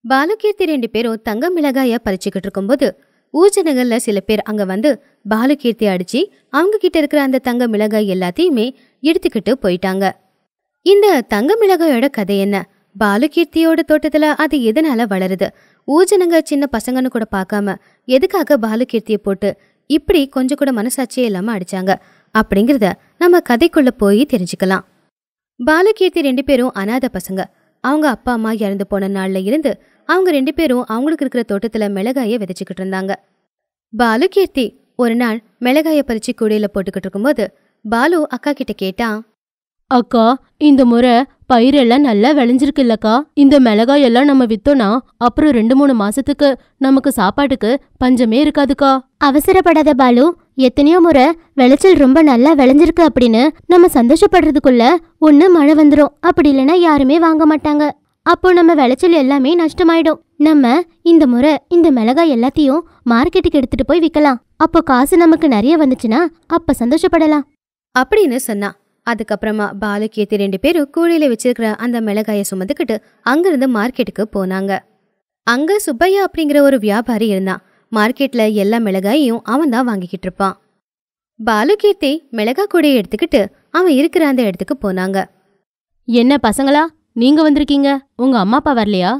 பாலுகீர்த்தி ரெண்டு பேரும் தங்க மிளகாய பறிச்சுக்கிட்டு இருக்கும்போது ஊஜனங்கள்ல சில பேர் அங்க வந்து பாலுகீர்த்தி அடிச்சு அவங்க கிட்ட இருக்கிற அந்த தங்க மிளகாய் எல்லாத்தையுமே எடுத்துக்கிட்டு போயிட்டாங்க இந்த தங்க மிளகாயோட கதை என்ன பாலுகீர்த்தியோட தோட்டத்துல அது எதனால வளருது ஊஜனங்க சின்ன பசங்கன்னு கூட பார்க்காம எதுக்காக பாலுகீர்த்தியை போட்டு இப்படி கொஞ்சம் கூட மனசாட்சியே இல்லாம அடிச்சாங்க அப்படிங்கிறத நம்ம கதைக்குள்ள போய் தெரிஞ்சுக்கலாம் பாலுகீர்த்தி ரெண்டு பேரும் அனாதை பசங்க அவங்க அப்பா அம்மா இறந்து போன நாள்ல இருந்து அவங்க ரெண்டு பேரும் அவங்களுக்கு இருக்கிற தோட்டத்துல மிளகாய விதைச்சுக்கிட்டு இருந்தாங்க பாலுகீர்த்தி ஒரு நாள் மிளகாய பறிச்சு கூடையில போட்டுக்கிட்டு இருக்கும்போது பாலு அக்கா கிட்ட கேட்டான் அக்கா இந்த முறை பயிரெல்லாம் நல்லா விளைஞ்சிருக்குல்லக்கா இந்த மிளகாய் எல்லாம் நம்ம வித்தோம்னா அப்புறம் ரெண்டு மூணு மாசத்துக்கு நமக்கு சாப்பாட்டுக்கு பஞ்சமே இருக்காதுக்கா அவசரப்படாத பாலு எத்தனையோ முறை விளைச்சல் ரொம்ப நல்லா விளைஞ்சிருக்கு அப்படின்னு நம்ம சந்தோஷப்படுறதுக்குள்ள ஒண்ணு மழை வந்துரும் அப்படி இல்லைன்னா யாருமே வாங்க மாட்டாங்க அப்போ நம்ம விளைச்சல் எல்லாமே நஷ்டமாயிடும் நம்ம இந்த முறை இந்த மிளகாய் எல்லாத்தையும் மார்க்கெட்டுக்கு எடுத்துட்டு போய் விற்கலாம் அப்போ காசு நமக்கு நிறைய வந்துச்சுன்னா அப்ப சந்தோஷப்படலாம் அப்படின்னு சொன்னா அதுக்கப்புறமா பாலுகீர்த்தி ரெண்டு பேரும் கூடையில வச்சிருக்கிற அந்த மிளகாய சுமந்துக்கிட்டு அங்கிருந்து மார்க்கெட்டுக்கு போனாங்க அங்க சுப்பையா அப்படிங்கிற ஒரு வியாபாரி இருந்தான் மார்க்கெட்ல எல்லா மிளகாயையும் அவன் தான் வாங்கிக்கிட்டு இருப்பான் பாலுகீர்த்தி மிளகா கூடையை எடுத்துக்கிட்டு அவன் இருக்கிற அந்த இடத்துக்கு போனாங்க என்ன பசங்களா நீங்க வந்திருக்கீங்க உங்க அம்மா அப்பா வரலையா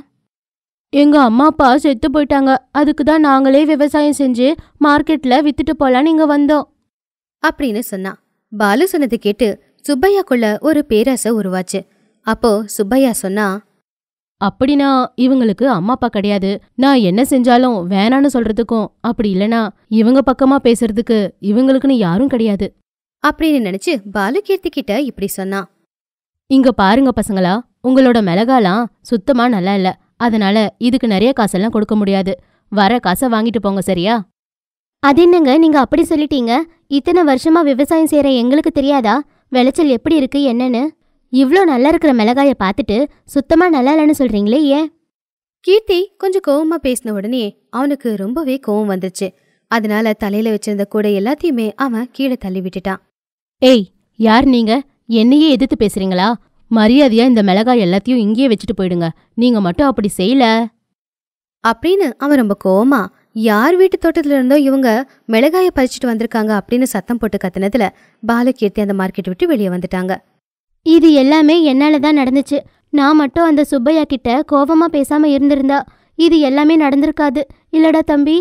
எங்க அம்மா அப்பா செத்து போயிட்டாங்க அதுக்கு தான் நாங்களே விவசாயம் செஞ்சு மார்க்கெட்ல வித்துட்டு போலான்னு இங்க வந்தோம் அப்படின்னு சொன்னான் பாலு சொன்னதை கேட்டு சுப்பையாக்குள்ள ஒரு பேராசை உருவாச்சு அப்போ சுப்பையா சொன்னா அப்படின்னா இவங்களுக்கு அம்மா அப்பா கிடையாது நான் என்ன செஞ்சாலும் வேணான்னு சொல்றதுக்கும் அப்படி இல்லனா இவங்க பக்கமா பேசுறதுக்கு இவங்களுக்குன்னு யாரும் கிடையாது அப்படின்னு நினைச்சு பாலுகீர்த்தி கிட்ட இப்படி சொன்னான் இங்க பாருங்க பசங்களா உங்களோட மிளகாலாம் சுத்தமா நல்லா இல்ல அதனால இதுக்கு நிறைய காசெல்லாம் கொடுக்க முடியாது வர காசை வாங்கிட்டு போங்க சரியா அது என்னங்க நீங்க அப்படி சொல்லிட்டீங்க இத்தனை வருஷமா விவசாயம் செய்யற எங்களுக்கு தெரியாதா விளைச்சல் எப்படி இருக்கு என்னன்னு இவ்ளோ நல்லா இருக்கிற மிளகாய பார்த்துட்டு சுத்தமா நல்லா இல்லைன்னு சொல்றீங்களே ஏன் கீர்த்தி கொஞ்சம் கோவமா பேசின உடனே அவனுக்கு ரொம்பவே கோவம் வந்துருச்சு அதனால தலையில வச்சிருந்த கூடை எல்லாத்தையுமே அவன் கீழே தள்ளி விட்டுட்டான் ஏய் யார் நீங்க என்னையே எதிர்த்து பேசுறீங்களா மரியாதையா இந்த மிளகாய் எல்லாத்தையும் இங்கேயே வச்சுட்டு போயிடுங்க நீங்க மட்டும் அப்படி செய்யல அப்படின்னு அவன் ரொம்ப கோவமா யார் வீட்டு தோட்டத்துல இருந்தோ இவங்க மிளகாய பறிச்சுட்டு வந்திருக்காங்க அப்படின்னு சத்தம் போட்டு கத்துனதுல பாலுகீர்த்தி அந்த மார்க்கெட் விட்டு வெளியே வந்துட்டாங்க இது எல்லாமே என்னால தான் நடந்துச்சு நான் மட்டும் அந்த சுப்பையா கிட்ட கோவமா பேசாம இருந்திருந்தா இது எல்லாமே நடந்திருக்காது இல்லடா தம்பி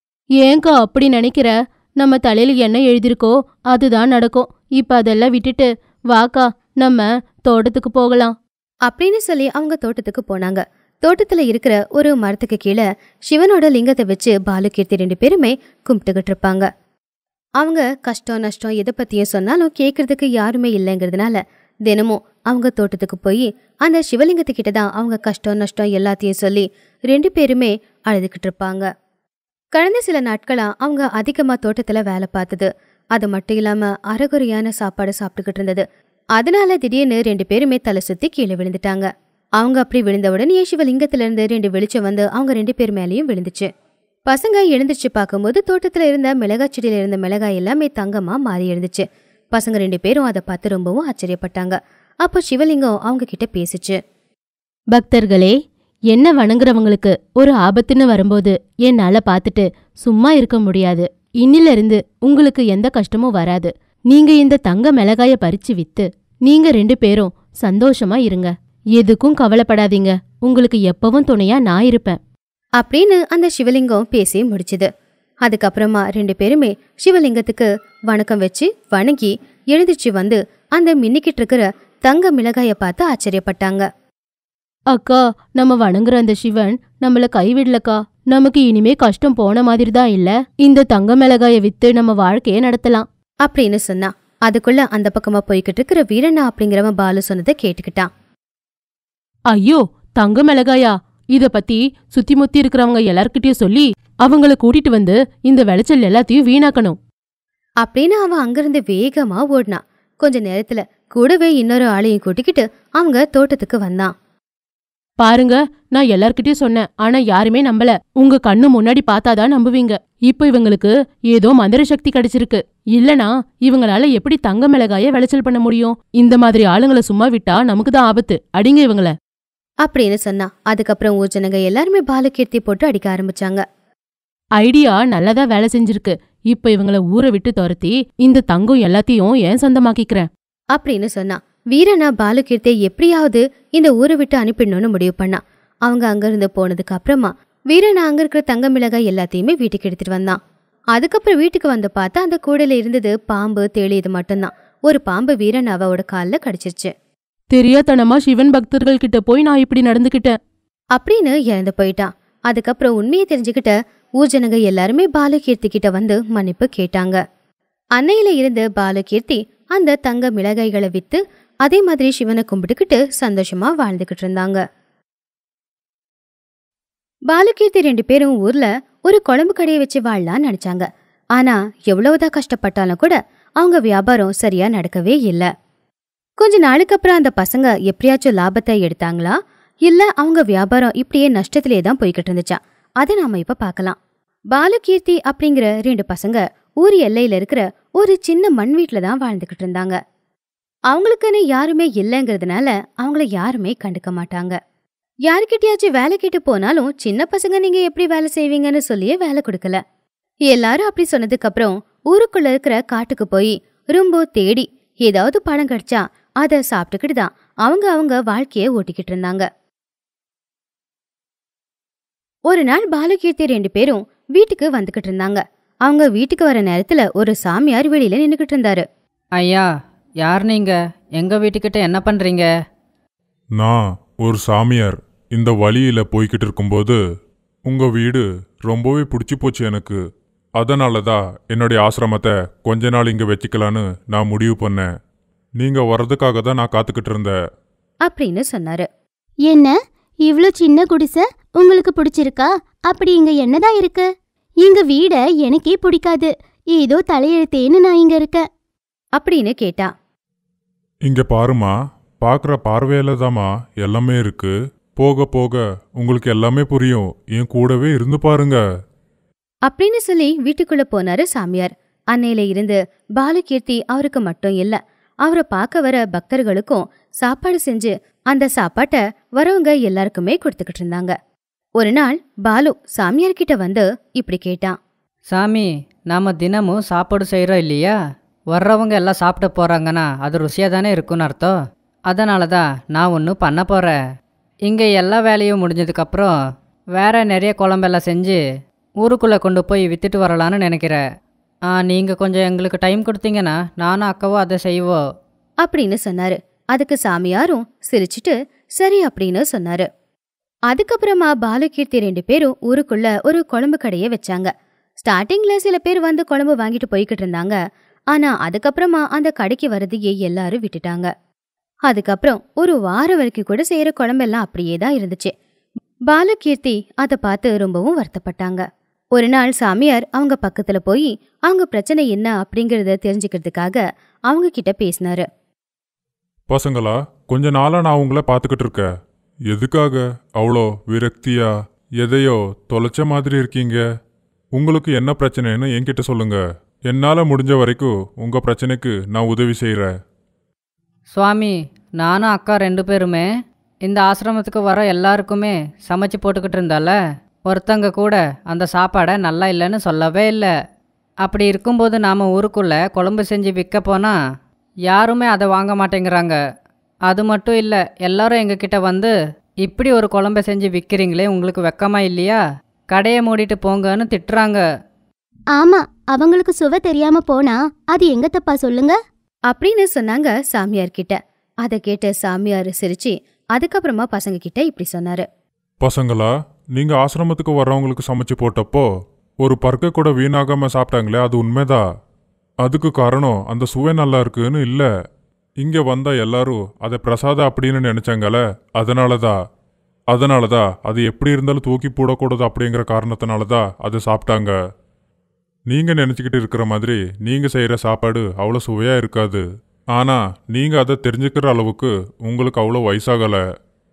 ஏங்கா அப்படி நினைக்கிற நம்ம தலையில என்ன எழுதிருக்கோ அதுதான் நடக்கும் இப்ப அதெல்லாம் விட்டுட்டு வாக்கா நம்ம தோட்டத்துக்கு போகலாம் அப்படின்னு சொல்லி அவங்க தோட்டத்துக்கு போனாங்க தோட்டத்துல இருக்கிற ஒரு மரத்துக்கு கீழே சிவனோட லிங்கத்தை வச்சு பாலுகீர்த்தி ரெண்டு பேருமே கும்பிட்டுக்கிட்டு இருப்பாங்க அவங்க கஷ்டம் நஷ்டம் எதை பத்தியும் சொன்னாலும் கேட்கறதுக்கு யாருமே இல்லைங்கிறதுனால தினமும் அவங்க தோட்டத்துக்கு போய் அந்த சிவலிங்கத்துக்கிட்ட தான் அவங்க கஷ்டம் நஷ்டம் எல்லாத்தையும் சொல்லி ரெண்டு பேருமே அழுதுகிட்டு இருப்பாங்க கடந்த சில நாட்களா அவங்க அதிகமா தோட்டத்துல வேலை பார்த்தது அது மட்டும் இல்லாம அறகுறையான சாப்பாடு சாப்பிட்டுக்கிட்டு இருந்தது அதனால திடீர்னு ரெண்டு பேருமே தலை சுத்தி கீழே விழுந்துட்டாங்க அவங்க அப்படி விழுந்த உடனே சிவலிங்கத்துல இருந்து ரெண்டு வெளிச்சம் வந்து அவங்க ரெண்டு பேர் மேலேயும் விழுந்துச்சு பசங்க எழுந்திருச்சு பார்க்கும்போது தோட்டத்துல இருந்த மிளகாய் செடியில இருந்த மிளகாய் எல்லாமே தங்கமா மாறி இருந்துச்சு பசங்க ரெண்டு பேரும் அதை பார்த்து ரொம்பவும் ஆச்சரியப்பட்டாங்க அப்போ சிவலிங்கம் அவங்க கிட்ட பேசுச்சு பக்தர்களே என்ன வணங்குறவங்களுக்கு ஒரு ஆபத்துன்னு வரும்போது என்னால பார்த்துட்டு சும்மா இருக்க முடியாது இன்னில இருந்து உங்களுக்கு எந்த கஷ்டமும் வராது நீங்க இந்த தங்க மிளகாய பறிச்சு வித்து நீங்க ரெண்டு பேரும் சந்தோஷமா இருங்க எதுக்கும் கவலைப்படாதீங்க உங்களுக்கு எப்பவும் துணையா நான் இருப்பேன் அப்படின்னு அந்த சிவலிங்கம் பேசி முடிச்சுது அதுக்கப்புறமா ரெண்டு பேருமே சிவலிங்கத்துக்கு வணக்கம் வச்சு வணங்கி எழுந்திருச்சு வந்து அந்த மின்னிக்கிட்டு இருக்கிற தங்க மிளகாய பார்த்து ஆச்சரியப்பட்டாங்க அக்கா நம்ம வணங்குற அந்த சிவன் நம்மள கைவிடலக்கா நமக்கு இனிமே கஷ்டம் போன மாதிரி தான் இல்ல இந்த தங்க மிளகாய வித்து நம்ம வாழ்க்கைய நடத்தலாம் அப்படின்னு சொன்னா அதுக்குள்ள அந்த பக்கமா போய்கிட்டு இருக்கிற வீரண்ணா அப்படிங்கிறவன் பாலு சொன்னதை கேட்டுக்கிட்டான் ஐயோ தங்க மிளகாயா இத பத்தி சுத்தி முத்தி இருக்கிறவங்க எல்லார்கிட்டயும் சொல்லி அவங்கள கூட்டிட்டு வந்து இந்த விளைச்சல் எல்லாத்தையும் வீணாக்கணும் அப்படின்னு அவன் அங்கிருந்து வேகமா ஓடினான் கொஞ்ச நேரத்துல கூடவே இன்னொரு ஆளையும் கூட்டிக்கிட்டு அவங்க தோட்டத்துக்கு வந்தான் பாருங்க நான் எல்லார்கிட்டயும் சொன்னேன் ஆனா யாருமே நம்பல உங்க கண்ணு முன்னாடி பார்த்தாதான் நம்புவீங்க இப்போ இவங்களுக்கு ஏதோ மந்திர சக்தி கிடைச்சிருக்கு இல்லனா இவங்களால எப்படி தங்க மிளகாய விளைச்சல் பண்ண முடியும் இந்த மாதிரி ஆளுங்கள சும்மா விட்டா நமக்கு தான் ஆபத்து அடிங்க இவங்கள அப்படின்னு சொன்னா அதுக்கப்புறம் ஊர் ஜனங்க எல்லாருமே பாலுகீர்த்தி போட்டு அடிக்க ஆரம்பிச்சாங்க ஐடியா நல்லதா வேலை செஞ்சிருக்கு இப்ப இவங்கள ஊரை விட்டு துரத்தி இந்த தங்கம் எல்லாத்தையும் ஏன் சொந்தமாக்கிக்கிறேன் அப்படின்னு சொன்னா வீரனா பாலுகீர்த்தியை எப்படியாவது இந்த ஊரை விட்டு அனுப்பிடணும்னு முடிவு பண்ணா அவங்க அங்கிருந்து போனதுக்கு அப்புறமா வீரனா அங்க இருக்கிற தங்க மிளகாய் எல்லாத்தையுமே வீட்டுக்கு எடுத்துட்டு வந்தான் அதுக்கப்புறம் வீட்டுக்கு வந்து பார்த்தா அந்த கூடையில இருந்தது பாம்பு தேளி இது மட்டும்தான் ஒரு பாம்பு வீரனாவோட கால்ல கடிச்சிருச்சு தெரியாதனமா சிவன் பக்தர்கள் கிட்ட போய் நான் இப்படி நடந்துக்கிட்டேன் அப்படின்னு இறந்து போயிட்டான் அதுக்கப்புறம் உண்மையை தெரிஞ்சுக்கிட்ட ஊர் ஜனங்க எல்லாருமே பாலுகீர்த்தி கிட்ட வந்து மன்னிப்பு கேட்டாங்க அன்னையில இருந்து பாலுகீர்த்தி அந்த தங்க மிளகாய்களை வித்து அதே மாதிரி சிவனை கும்பிட்டுக்கிட்டு சந்தோஷமா வாழ்ந்துகிட்டு இருந்தாங்க பாலுகீர்த்தி ரெண்டு பேரும் ஊர்ல ஒரு குழம்பு கடையை வச்சு வாழலாம்னு நினைச்சாங்க ஆனா எவ்வளவுதான் கஷ்டப்பட்டாலும் கூட அவங்க வியாபாரம் சரியா நடக்கவே இல்லை கொஞ்ச நாளுக்கு அப்புறம் அந்த பசங்க எப்படியாச்சும் லாபத்தை எடுத்தாங்களா இல்ல அவங்க வியாபாரம் இப்படியே நஷ்டத்திலே தான் போய்கிட்டு இருந்துச்சா அதை நாம இப்ப பார்க்கலாம் பாலுகீர்த்தி அப்படிங்கிற ரெண்டு பசங்க ஊர் எல்லையில இருக்கிற ஒரு சின்ன மண் வீட்ல தான் வாழ்ந்துகிட்டு இருந்தாங்க அவங்களுக்குன்னு யாருமே இல்லைங்கிறதுனால அவங்கள யாருமே கண்டுக்க மாட்டாங்க யாருக்கிட்டயாச்சும் வேலை கேட்டு போனாலும் சின்ன பசங்க நீங்க எப்படி வேலை செய்வீங்கன்னு சொல்லியே வேலை கொடுக்கல எல்லாரும் அப்படி சொன்னதுக்கு அப்புறம் ஊருக்குள்ள இருக்கிற காட்டுக்கு போய் ரொம்ப தேடி ஏதாவது பழம் கிடைச்சா அதை சாப்பிட்டுக்கிட்டு தான் அவங்க அவங்க வாழ்க்கைய ஓட்டிக்கிட்டு இருந்தாங்க ஒரு நாள் பாலகீர்த்தி ரெண்டு பேரும் வீட்டுக்கு வந்துகிட்டு இருந்தாங்க அவங்க வீட்டுக்கு வர நேரத்துல ஒரு சாமியார் வெளியில நின்னுக்கிட்டு இருந்தாரு ஐயா யார் நீங்க எங்க வீட்டுக்கிட்ட என்ன பண்றீங்க நான் ஒரு சாமியார் இந்த வழியில போய்கிட்டு இருக்கும்போது உங்க வீடு ரொம்பவே பிடிச்சி போச்சு எனக்கு அதனால தான் என்னுடைய ஆசிரமத்தை கொஞ்ச நாள் இங்க வச்சுக்கலான்னு நான் முடிவு பண்ணேன் நீங்க வர்றதுக்காக தான் நான் காத்துக்கிட்டு இருந்தேன் அப்படின்னு சொன்னாரு என்ன இவ்ளோ சின்ன குடிசை உங்களுக்கு பிடிச்சிருக்கா அப்படி இங்க என்னதான் இருக்கு எங்க வீட எனக்கே பிடிக்காது ஏதோ தலையெழுத்தேன்னு நான் இங்க இருக்கேன் அப்படின்னு கேட்டா இங்க பாருமா பார்க்குற பார்வையில தாம்மா எல்லாமே இருக்கு போக போக உங்களுக்கு எல்லாமே புரியும் என் கூடவே இருந்து பாருங்க அப்படின்னு சொல்லி வீட்டுக்குள்ள போனாரு சாமியார் அன்னையில இருந்து பாலகீர்த்தி அவருக்கு மட்டும் இல்ல அவரை பார்க்க வர பக்தர்களுக்கும் சாப்பாடு செஞ்சு அந்த சாப்பாட்டை வரவங்க எல்லாருக்குமே கொடுத்துக்கிட்டு இருந்தாங்க ஒரு நாள் பாலு சாமியார் கிட்ட வந்து இப்படி கேட்டான் சாமி நாம தினமும் சாப்பாடு செய்கிறோம் இல்லையா வர்றவங்க எல்லாம் சாப்பிட போகிறாங்கன்னா அது ருசியாக தானே இருக்குன்னு அர்த்தம் அதனால தான் நான் ஒன்று பண்ண போகிறேன் இங்கே எல்லா வேலையும் முடிஞ்சதுக்கப்புறம் வேற நிறைய குழம்பெல்லாம் செஞ்சு ஊருக்குள்ளே கொண்டு போய் வித்துட்டு வரலான்னு நினைக்கிறேன் ஆ நீங்கள் கொஞ்சம் எங்களுக்கு டைம் கொடுத்தீங்கன்னா நானும் அக்காவும் அதை செய்வோம் அப்படின்னு சொன்னாரு அதுக்கு சாமியாரும் சிரிச்சிட்டு சரி அப்படின்னு சொன்னாரு அதுக்கப்புறமா பாலகீர்த்தி ரெண்டு பேரும் ஊருக்குள்ள ஒரு குழம்பு கடையை வச்சாங்க ஸ்டார்டிங்ல சில பேர் வந்து குழம்பு வாங்கிட்டு போய்கிட்டு இருந்தாங்க ஆனா அதுக்கப்புறமா அந்த கடைக்கு வரதையே எல்லாரும் விட்டுட்டாங்க அதுக்கப்புறம் ஒரு வாரம் வரைக்கும் கூட செய்யற குழம்பெல்லாம் அப்படியே தான் இருந்துச்சு பாலகீர்த்தி அதை பார்த்து ரொம்பவும் வருத்தப்பட்டாங்க ஒரு நாள் சாமியார் அவங்க பக்கத்துல போய் அவங்க பிரச்சனை என்ன அப்படிங்கறத தெரிஞ்சுக்கிறதுக்காக அவங்க கிட்ட பேசினாரு பசங்களா கொஞ்ச நாளா நான் உங்களை பார்த்துக்கிட்டு இருக்கேன் எதுக்காக அவ்வளோ விரக்தியா எதையோ தொலைச்ச மாதிரி இருக்கீங்க உங்களுக்கு என்ன பிரச்சனைன்னு என்கிட்ட சொல்லுங்க என்னால் முடிஞ்ச வரைக்கும் உங்க பிரச்சனைக்கு நான் உதவி செய்கிறேன் சுவாமி நானும் அக்கா ரெண்டு பேருமே இந்த ஆசிரமத்துக்கு வர எல்லாருக்குமே சமைச்சு போட்டுக்கிட்டு இருந்தால ஒருத்தங்க கூட அந்த சாப்பாடை நல்லா இல்லைன்னு சொல்லவே இல்லை அப்படி இருக்கும்போது நாம் ஊருக்குள்ளே குழம்பு செஞ்சு விற்க போனால் யாருமே அதை வாங்க மாட்டேங்கிறாங்க அது மட்டும் இல்லை எல்லாரும் எங்ககிட்ட வந்து இப்படி ஒரு குழம்பை செஞ்சு விற்கிறீங்களே உங்களுக்கு வெக்கமா இல்லையா கடையை மூடிட்டு போங்கன்னு திட்டுறாங்க ஆமா அவங்களுக்கு சுவை தெரியாம போனா அது எங்க தப்பா சொல்லுங்க அப்படின்னு சொன்னாங்க சாமியார் கிட்ட அதை கேட்ட சாமியார் சிரிச்சு அதுக்கப்புறமா பசங்க கிட்ட இப்படி சொன்னாரு பசங்களா நீங்கள் ஆசிரமத்துக்கு வர்றவங்களுக்கு சமைச்சு போட்டப்போ ஒரு பருக்க கூட வீணாகாம சாப்பிட்டாங்களே அது உண்மைதான் அதுக்கு காரணம் அந்த சுவை நல்லா இருக்குன்னு இல்லை இங்கே வந்த எல்லாரும் அதை பிரசாதம் அப்படின்னு நினைச்சாங்கல்ல அதனால தான் அதனால தான் அது எப்படி இருந்தாலும் தூக்கி போடக்கூடாது அப்படிங்கிற காரணத்தினால தான் அதை சாப்பிட்டாங்க நீங்கள் நினச்சிக்கிட்டு இருக்கிற மாதிரி நீங்கள் செய்கிற சாப்பாடு அவ்வளோ சுவையாக இருக்காது ஆனால் நீங்கள் அதை தெரிஞ்சுக்கிற அளவுக்கு உங்களுக்கு அவ்வளோ வயசாகலை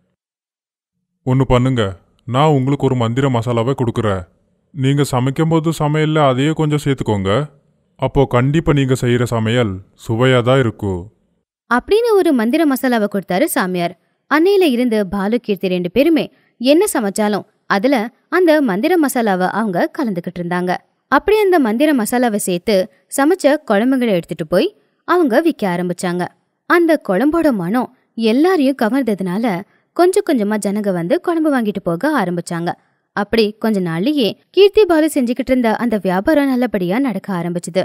ஒன்று பண்ணுங்க நான் உங்களுக்கு ஒரு மந்திர மசாலாவை கொடுக்குறேன் நீங்கள் சமைக்கும்போது சமையலில் அதையே கொஞ்சம் சேர்த்துக்கோங்க அப்போ கண்டிப்பாக நீங்கள் செய்கிற சமையல் சுவையாக தான் இருக்கும் அப்படின்னு ஒரு மந்திர மசாலாவை கொடுத்தாரு சாமியார் அன்னையில இருந்து பாலு கீர்த்தி ரெண்டு பேருமே என்ன சமைச்சாலும் அதுல அந்த மந்திர மசாலாவை அவங்க கலந்துக்கிட்டு இருந்தாங்க அப்படி அந்த மந்திர மசாலாவை சேர்த்து சமைச்ச குழம்புகளை எடுத்துட்டு போய் அவங்க விற்க ஆரம்பிச்சாங்க அந்த குழம்போட மனம் எல்லாரையும் கவர்ந்ததுனால கொஞ்சம் கொஞ்சமா ஜனங்க வந்து குழம்பு வாங்கிட்டு போக ஆரம்பிச்சாங்க அப்படி கொஞ்ச நாள்லயே கீர்த்தி பாலு செஞ்சுக்கிட்டு இருந்த அந்த வியாபாரம் நல்லபடியா நடக்க ஆரம்பிச்சுது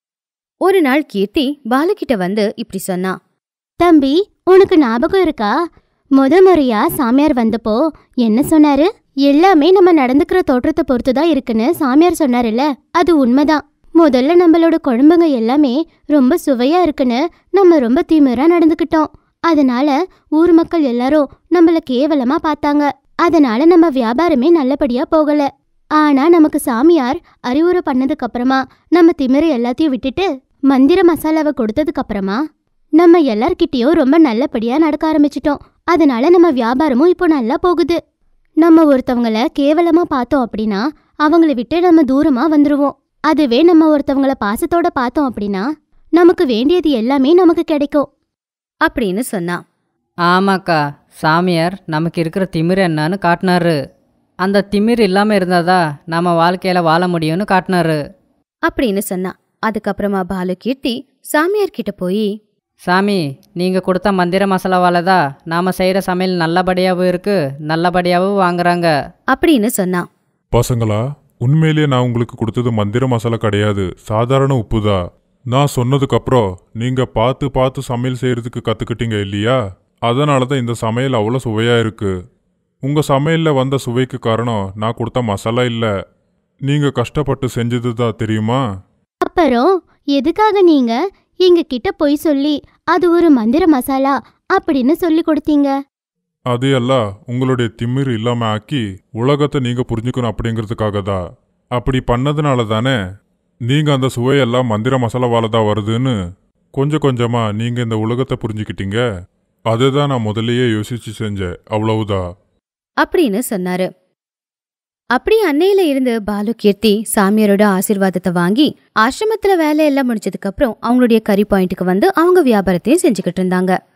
ஒரு நாள் கீர்த்தி பாலு கிட்ட வந்து இப்படி சொன்னா தம்பி உனக்கு ஞாபகம் இருக்கா முத முறையா சாமியார் வந்தப்போ என்ன சொன்னாரு எல்லாமே நம்ம நடந்துக்கிற தோற்றத்தை பொறுத்து தான் இருக்குன்னு சாமியார் சொன்னாருல்ல அது உண்மைதான் முதல்ல நம்மளோட குழம்புங்க எல்லாமே ரொம்ப சுவையா இருக்குன்னு நம்ம ரொம்ப திமிரா நடந்துக்கிட்டோம் அதனால ஊர் மக்கள் எல்லாரும் நம்மள கேவலமா பார்த்தாங்க அதனால நம்ம வியாபாரமே நல்லபடியா போகல ஆனா நமக்கு சாமியார் அறிவுரை பண்ணதுக்கு அப்புறமா நம்ம திமிர எல்லாத்தையும் விட்டுட்டு மந்திர மசாலாவை கொடுத்ததுக்கு அப்புறமா நம்ம எல்லார்கிட்டயும் ரொம்ப நல்லபடியா நடக்க ஆரம்பிச்சிட்டோம் அதனால நம்ம வியாபாரமும் இப்போ நல்லா போகுது நம்ம ஒருத்தவங்கள கேவலமா பார்த்தோம் அப்படின்னா அவங்கள விட்டு நம்ம தூரமா வந்துருவோம் அதுவே நம்ம ஒருத்தவங்கள பாசத்தோட பார்த்தோம் அப்படின்னா நமக்கு வேண்டியது எல்லாமே நமக்கு கிடைக்கும் அப்படின்னு சொன்னா ஆமாக்கா சாமியார் நமக்கு இருக்கிற திமிர் என்னன்னு காட்டினாரு அந்த திமிர் இல்லாமல் இருந்தாதா நம்ம வாழ்க்கையில் வாழ முடியும்னு காட்டினாரு அப்படின்னு சொன்னா அதுக்கப்புறமா பாலு கீர்த்தி சாமியார் கிட்ட போய் சாமி நீங்கள் கொடுத்த மந்திர மசாலாவால தான் நாம் செய்கிற சமையல் நல்லபடியாகவும் இருக்குது நல்லபடியாகவும் வாங்குறாங்க அப்படின்னு சொன்னா பசங்களா உண்மையிலேயே நான் உங்களுக்கு கொடுத்தது மந்திர மசாலா கிடையாது சாதாரண உப்பு தான் நான் சொன்னதுக்கப்புறம் நீங்க பார்த்து பார்த்து சமையல் செய்யறதுக்கு கத்துக்கிட்டீங்க இல்லையா அதனால தான் இந்த சமையல் அவ்வளோ சுவையா இருக்கு உங்க சமையல்ல வந்த சுவைக்கு காரணம் நான் கொடுத்த மசாலா இல்ல நீங்க கஷ்டப்பட்டு செஞ்சது தான் தெரியுமா அப்புறம் எதுக்காக நீங்க எங்க கிட்ட போய் சொல்லி அது ஒரு மந்திர மசாலா அப்படின்னு சொல்லி கொடுத்தீங்க அது எல்லாம் உங்களுடைய திமிர் இல்லாம ஆக்கி உலகத்தை நீங்க புரிஞ்சுக்கணும் அப்படிங்கிறதுக்காக தான் அப்படி பண்ணதுனால தானே நீங்க அந்த சுவையெல்லாம் மந்திர மசாலாவால தான் வருதுன்னு கொஞ்சம் கொஞ்சமா நீங்க இந்த உலகத்தை புரிஞ்சுக்கிட்டீங்க அதுதான் நான் முதல்லயே யோசிச்சு செஞ்சேன் அவ்வளவுதான் அப்படின்னு சொன்னாரு அப்படி அன்னையில இருந்து பாலு கீர்த்தி சாமியாரோட ஆசீர்வாதத்தை வாங்கி ஆசிரமத்துல வேலையெல்லாம் முடிச்சதுக்கு அப்புறம் அவங்களுடைய கறி பாயிண்ட்டுக்கு வந்து அவங்க வியாபாரத்தையும் செஞ்சுக்கிட்டு இருந்தாங்க